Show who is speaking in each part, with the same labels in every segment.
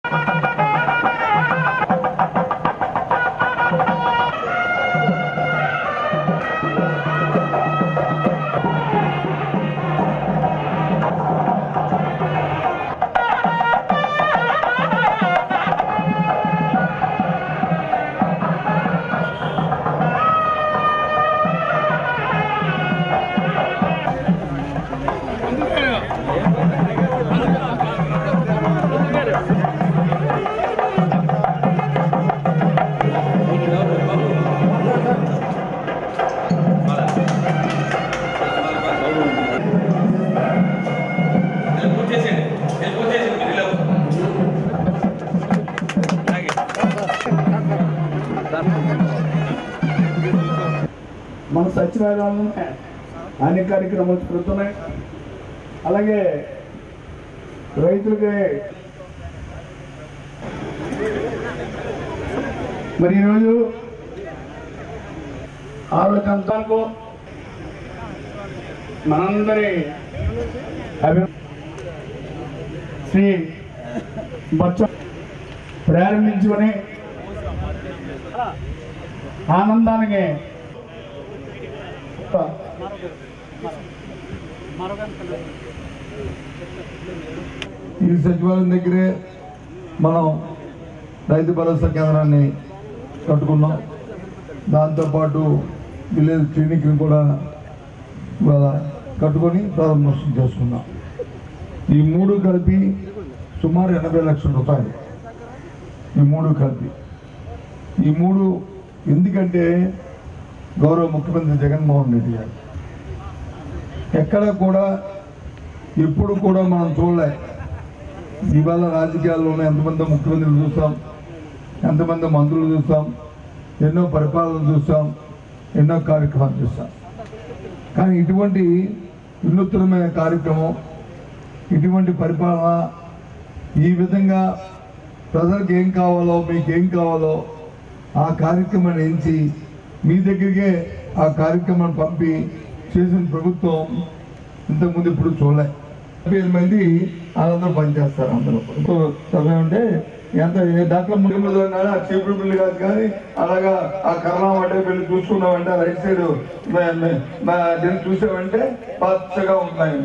Speaker 1: మన సచివాలయంలో అన్ని కార్యక్రమాలు జరుగుతున్నాయి అలాగే రైతులకి మరి ఈరోజు ఆలోచనకు మనందరి అభి శ్రీ బచ్చ ప్రారంభించుకొని ఆనందానికి
Speaker 2: ఈ సచివాలయం దగ్గరే మనం రైతు భరోసా కేంద్రాన్ని కట్టుకున్నాం దాంతోపాటు విలేజ్ క్లినిక్ని కూడా ఇవాళ కట్టుకొని ప్రారంభోత్సవం చేసుకున్నాం ఈ మూడు కలిపి సుమారు ఎనభై లక్షల రూపాయలు ఈ మూడు కలిపి ఈ మూడు ఎందుకంటే గౌరవ ముఖ్యమంత్రి జగన్మోహన్ రెడ్డి గారు ఎక్కడ కూడా ఎప్పుడు కూడా మనం చూడలే ఇవాళ రాజకీయాల్లోనే ఎంతమంది ముఖ్యమంత్రులు చూస్తాం ఎంతమంది మంత్రులు చూస్తాం ఎన్నో పరిపాలన చూస్తాం ఎన్నో కార్యక్రమాలు చూస్తాం కానీ ఇటువంటి వినూత్నమైన కార్యక్రమం ఇటువంటి పరిపాలన ఈ విధంగా ప్రజలకు ఏం కావాలో మీకు ఏం కావాలో ఆ కార్యక్రమాన్ని ఎంచి మీ దగ్గరికే ఆ కార్యక్రమాన్ని పంపి చేసిన ప్రభుత్వం ఇంతకుముందు ఇప్పుడు చూడలే డెబ్బై ఐదు మంది వాళ్ళందరూ పనిచేస్తారు అందరూ ఇప్పుడు సమయం అంటే ఎంత ఏ దాంట్లో ముందు చీపురు బిల్లు కాదు కానీ అలాగా ఆ కరోనా అంటే వెళ్ళి చూసుకున్నామంటే రైట్ సైడ్ దీన్ని చూసామంటే పచ్చగా ఉన్నాయి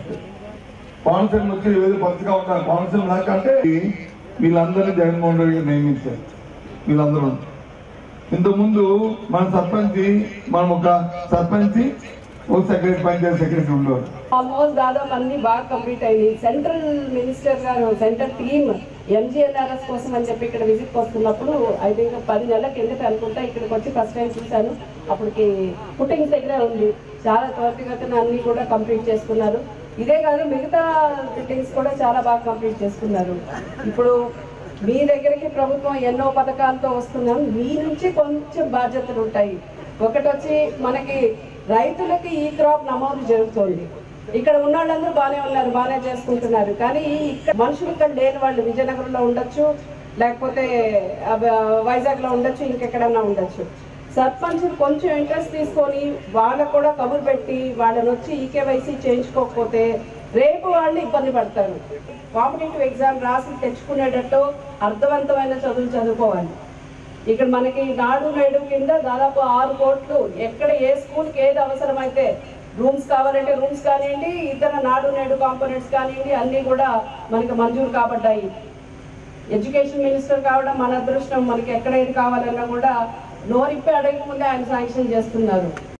Speaker 2: కోనసీమ వచ్చి ఏదో పచ్చగా ఉన్నారు కోనసీమ దాకా అంటే వీళ్ళందరినీ జగన్మోహన్ రెడ్డి గారు నియమించారు వీళ్ళందరూ ఇంతకుముందు మన సర్పంచ్ మనం ఒక సర్పంచ్ ఒక సెక్రటరీ పంచాయతీ సెక్రటరీ ఉండేవారు
Speaker 3: ఆల్మోస్ట్ దాదాపు అన్ని బాగా కంప్లీట్ అయింది సెంట్రల్ మినిస్టర్ గారు సెంట్రల్ టీమ్ ఎంజీఎన్ఆర్ఎస్ కోసం అని చెప్పి ఇక్కడ విజిట్ వస్తున్నప్పుడు ఐ థింక్ పది నెలల కిందట అనుకుంటా ఇక్కడికి వచ్చి ఫస్ట్ టైం చూశాను అప్పటికి పుట్టింగ్స్ దగ్గరే ఉంది చాలా త్వరితగతిన అన్ని కూడా కంప్లీట్ చేసుకున్నారు ఇదే కాదు మిగతా థింగ్స్ కూడా చాలా బాగా కంప్లీట్ చేసుకున్నారు ఇప్పుడు మీ దగ్గరికి ప్రభుత్వం ఎన్నో పథకాలతో వస్తున్నాం మీ నుంచి కొంచెం బాధ్యతలు ఉంటాయి ఒకటి వచ్చి మనకి రైతులకి ఈ క్రాప్ నమోదు జరుగుతోంది ఇక్కడ ఉన్న వాళ్ళందరూ బాగానే ఉన్నారు బాగానే చేసుకుంటున్నారు కానీ ఇక్కడ మనుషులు ఇక్కడ లేని వాళ్ళు విజయనగరంలో ఉండొచ్చు లేకపోతే వైజాగ్ లో ఉండొచ్చు ఇంకెక్కడన్నా ఉండొచ్చు సర్పంచులు కొంచెం ఇంట్రెస్ట్ తీసుకొని వాళ్ళకు కూడా కబురు పెట్టి వాళ్ళని వచ్చి ఈకేవైసీ చేయించుకోకపోతే రేపు వాళ్ళు ఇబ్బంది పడతారు కాంపిటేటివ్ ఎగ్జామ్ రాసి తెచ్చుకునేటట్టు అర్థవంతమైన చదువులు చదువుకోవాలి ఇక్కడ మనకి నాడు నేడు కింద దాదాపు ఆరు కోట్లు ఎక్కడ ఏ స్కూల్కి ఏది అవసరమైతే రూమ్స్ కావాలంటే రూమ్స్ కానివ్వండి ఇతర నాడు నేడు కాంపోనెంట్స్ కానివ్వండి అన్నీ కూడా మనకి మంజూరు కాబడ్డాయి ఎడ్యుకేషన్ మినిస్టర్ కావడం మన అదృష్టం మనకి ఎక్కడ ఏది కావాలన్నా కూడా నోరిప్పి అడగకముందే ఆయన శాంక్షన్ చేస్తున్నారు